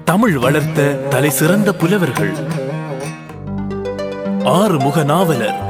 தமிழ் வளர்த்த தலை சிறந்த புலவர்கள் ஆறுமுக நாவலர்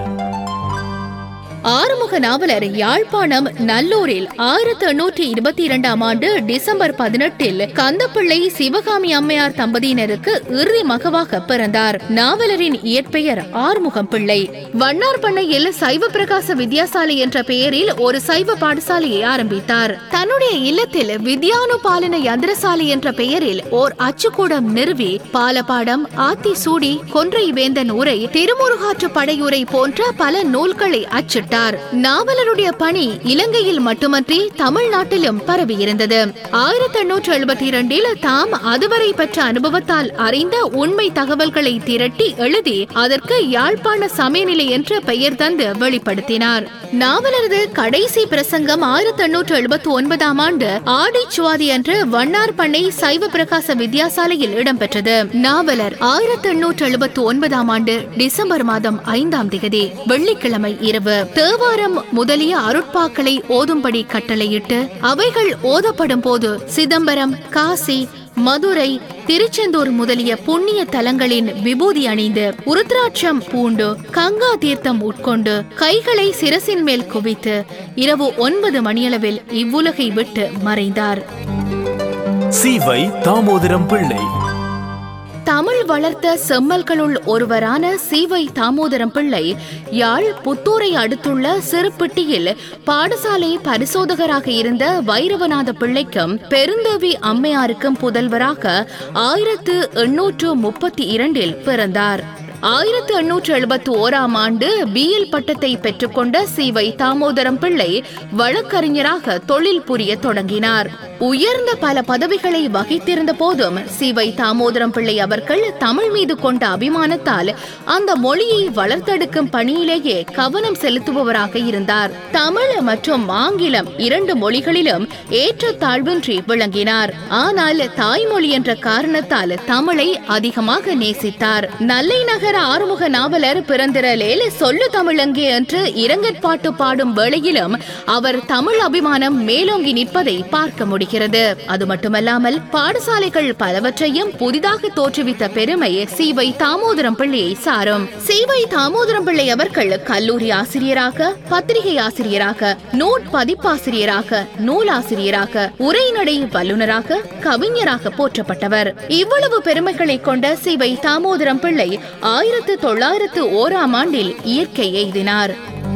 ஆறுமுக நாவலர் யாழ்ப்பாணம் நல்லூரில் ஆயிரத்தி எண்ணூற்றி இருபத்தி இரண்டாம் ஆண்டு டிசம்பர் பதினெட்டில் கந்தப்பிள்ளை சிவகாமி அம்மையார் தம்பதியினருக்கு இறுதி மகவாக பிறந்தார் நாவலரின் இயற்பெயர் ஆறுமுகம் பிள்ளை வண்ணார் பண்ணையில் சைவ பிரகாச வித்யாசாலை என்ற பெயரில் ஒரு சைவ பாடசாலையை ஆரம்பித்தார் தன்னுடைய இல்லத்தில் வித்யானுபாலன யந்திரசாலை என்ற பெயரில் ஓர் அச்சுக்கூடம் நிறுவி பாலபாடம் ஆத்தி சூடி கொன்றை வேந்தன் உரை திருமுருகாற்று படையுரை போன்ற பல நூல்களை அச்சிட்டார் நாவலருடைய பணி இலங்கையில் மட்டுமன்றி தமிழ்நாட்டிலும் பரவியிருந்தது ஆயிரத்தி எண்ணூற்று எழுபத்தி இரண்டில் தாம் அதுவரை பெற்ற அனுபவத்தால் அறிந்த உண்மை தகவல்களை திரட்டி எழுதி அதற்கு யாழ்ப்பாண சமயநிலை என்ற பெயர் தந்து வெளிப்படுத்தினார் நாவலரது கடைசி பிரசங்கம் ஆயிரத்தி எண்ணூற்று எழுபத்தி ஒன்பதாம் ஆண்டு ஆடி சுவாதி அன்று வண்ணார் பண்ணை சைவ பிரகாச வித்யாசாலையில் இடம்பெற்றது நாவலர் ஆயிரத்தி எண்ணூற்று எழுபத்தி ஒன்பதாம் ஆண்டு டிசம்பர் மாதம் ஐந்தாம் திகதி வெள்ளிக்கிழமை இரவு தேவாரம் முதலிய அருட்பாக்களை ஓதும்படி கட்டளையிட்டு அவைகள் ஓதப்படும் போது சிதம்பரம் காசி மதுரை திருச்செந்தூர் முதலிய புண்ணிய தலங்களின் விபூதி அணிந்து உருத்ராட்சம் பூண்டு கங்கா தீர்த்தம் உட்கொண்டு கைகளை சிரசின் மேல் குவித்து இரவு ஒன்பது மணியளவில் இவ்வுலகை விட்டு மறைந்தார் சீவை தாமோதரம் பிள்ளை தமிழ் வளர்த்த செம்மல்களுள் ஒருவரான சீவை தாமோதரம் பிள்ளை யாழ் புத்தூரை அடுத்துள்ள சிறுப்பிட்டியில் பாடசாலை பரிசோதகராக இருந்த வைரவநாத பிள்ளைக்கும் பெருந்தேவி அம்மையாருக்கும் புதல்வராக ஆயிரத்து எண்ணூற்று முப்பத்தி இரண்டில் பிறந்தார் ஆயிரத்து எண்ணூற்று எழுபத்தி ஓராம் ஆண்டு பிஎல் பட்டத்தை பெற்றுக்கொண்ட சீவை தாமோதரம் பிள்ளை வழக்கறிஞராக தொழில் புரிய தொடங்கினார் உயர்ந்த பல பதவிகளை வகித்திருந்த போதும் சிவை தாமோதரம் பிள்ளை அவர்கள் தமிழ் மீது கொண்ட அபிமானத்தால் அந்த மொழியை வளர்த்தெடுக்கும் பணியிலேயே கவனம் செலுத்துபவராக இருந்தார் தமிழ் மற்றும் ஆங்கிலம் இரண்டு மொழிகளிலும் ஏற்ற தாழ்வின்றி விளங்கினார் ஆனால் தாய்மொழி என்ற காரணத்தால் தமிழை அதிகமாக நேசித்தார் நல்லை நகர ஆறுமுக நாவலர் பிறந்திரலேல் சொல்லு தமிழங்கே என்று இரங்கற்பாட்டு பாடும் வேளையிலும் அவர் தமிழ் அபிமானம் மேலோங்கி நிற்பதை பார்க்க முடிகிறது அது மட்டுமல்லாமல் பாடசாலைகள் பலவற்றையும் புதிதாக தோற்றுவித்த பெருமை சீவை தாமோதரம் பிள்ளையை சாரும் சீவை தாமோதரம் பிள்ளை அவர்கள் கல்லூரி ஆசிரியராக பத்திரிகை ஆசிரியராக நூட் பதிப்பாசிரியராக நூலாசிரியராக உரைநடை வல்லுநராக கவிஞராக போற்றப்பட்டவர் இவ்வளவு பெருமைகளை கொண்ட சிவை தாமோதரம் பிள்ளை ஆயிரத்து தொள்ளாயிரத்து ஓராம் ஆண்டில் இயற்கை எய்தினார்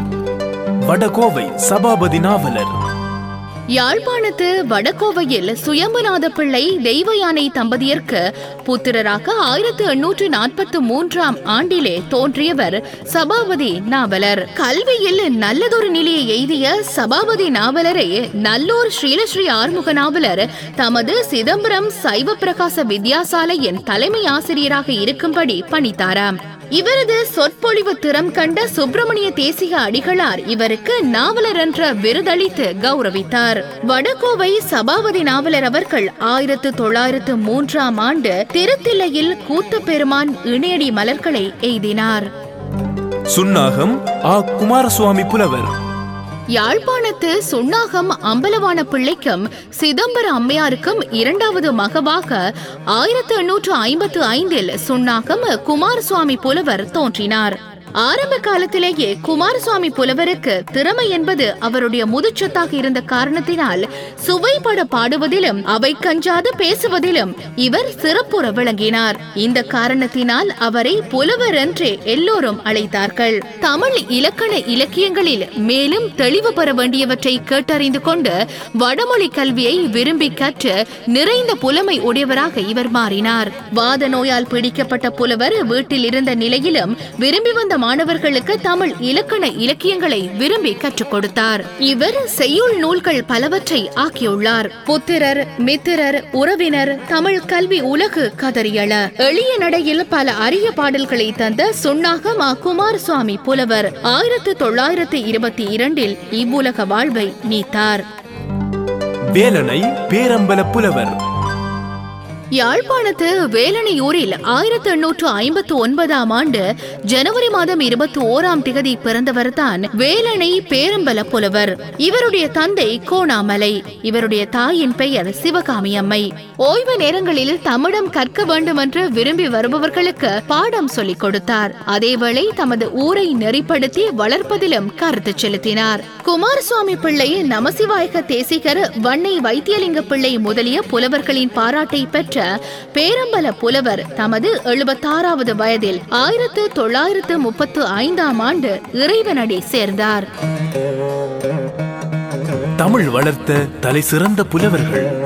வடகோவை சபாபதி நாவலர் யாழ்ப்பாணத்து வடகோவையில் சுயம்புநாத பிள்ளை தெய்வ யானை தம்பதியருக்கு புத்திரராக ஆயிரத்து எண்ணூற்று நாற்பத்து மூன்றாம் ஆண்டிலே தோன்றியவர் சபாபதி நாவலர் கல்வியில் நல்லதொரு நிலையை எய்திய சபாபதி நாவலரை நல்லூர் ஸ்ரீலஸ்ரீ ஆறுமுக நாவலர் தமது சிதம்பரம் சைவ பிரகாச வித்யாசாலையின் தலைமை ஆசிரியராக இருக்கும்படி பணித்தாராம் இவரது சொற்பொழிவு திறம் கண்ட சுப்பிரமணிய தேசிக அடிகளார் இவருக்கு நாவலர் என்ற விருதளித்து கௌரவித்தார் வடகோவை சபாபதி நாவலர் அவர்கள் ஆயிரத்து தொள்ளாயிரத்து மூன்றாம் ஆண்டு திருத்தில்லையில் கூத்த பெருமான் இணையடி மலர்களை எய்தினார் சுன்னாகம் ஆ குமாரசுவாமி புலவர் யாழ்ப்பாணத்து சுண்ணாகம் அம்பலவான பிள்ளைக்கும் சிதம்பர அம்மையாருக்கும் இரண்டாவது மகவாக ஆயிரத்து எண்ணூற்று ஐம்பத்து ஐந்தில் சுண்ணாகம் குமாரசுவாமி புலவர் தோன்றினார் ஆரம்ப காலத்திலேயே குமாரசுவாமி புலவருக்கு திறமை என்பது அவருடைய முதுச்சொத்தாக இருந்த காரணத்தினால் சுவைபட பாடுவதிலும் அவை கஞ்சாது பேசுவதிலும் இவர் சிறப்புற விளங்கினார் இந்த காரணத்தினால் அவரை புலவர் என்றே எல்லோரும் அழைத்தார்கள் தமிழ் இலக்கண இலக்கியங்களில் மேலும் தெளிவு பெற வேண்டியவற்றை கேட்டறிந்து கொண்டு வடமொழி கல்வியை விரும்பி கற்று நிறைந்த புலமை உடையவராக இவர் மாறினார் வாத நோயால் பீடிக்கப்பட்ட புலவர் வீட்டில் இருந்த நிலையிலும் விரும்பி வந்த மாணவர்களுக்கு தமிழ் இலக்கண இலக்கியங்களை விரும்பி கற்றுக் கொடுத்தார் இவர் செய்யுள் நூல்கள் பலவற்றை ஆக்கியுள்ளார் புத்திரர் மித்திரர் உறவினர் தமிழ் கல்வி உலகு கதறியள எளிய நடையில் பல அரிய பாடல்களை தந்த சுண்ணாக மா குமாரசுவாமி புலவர் ஆயிரத்து தொள்ளாயிரத்து இருபத்தி இரண்டில் இவ்வுலக வாழ்வை நீத்தார் வேலனை பேரம்பல புலவர் யாழ்ப்பாணத்து வேலனையூரில் ஆயிரத்தி எண்ணூற்று ஐம்பத்து ஒன்பதாம் ஆண்டு ஜனவரி மாதம் இருபத்தி ஓராம் திகதி பிறந்தவர்தான் வேலனை பேரம்பல புலவர் இவருடைய தந்தை கோணாமலை இவருடைய தாயின் பெயர் சிவகாமி அம்மை ஓய்வு நேரங்களில் தமிழம் கற்க வேண்டும் என்று விரும்பி வருபவர்களுக்கு பாடம் சொல்லிக் கொடுத்தார் அதேவேளை தமது ஊரை நெறிப்படுத்தி வளர்ப்பதிலும் கருத்து செலுத்தினார் குமாரசுவாமி பிள்ளை நமசிவாயக தேசிகர் வன்னை வைத்தியலிங்க பிள்ளை முதலிய புலவர்களின் பாராட்டை பெற்ற பேரம்பல புலவர் தமது எழுபத்தாறாவது வயதில் ஆயிரத்து தொள்ளாயிரத்து முப்பத்து ஐந்தாம் ஆண்டு இறைவனடி சேர்ந்தார் தமிழ் வளர்த்த தலை சிறந்த புலவர்கள்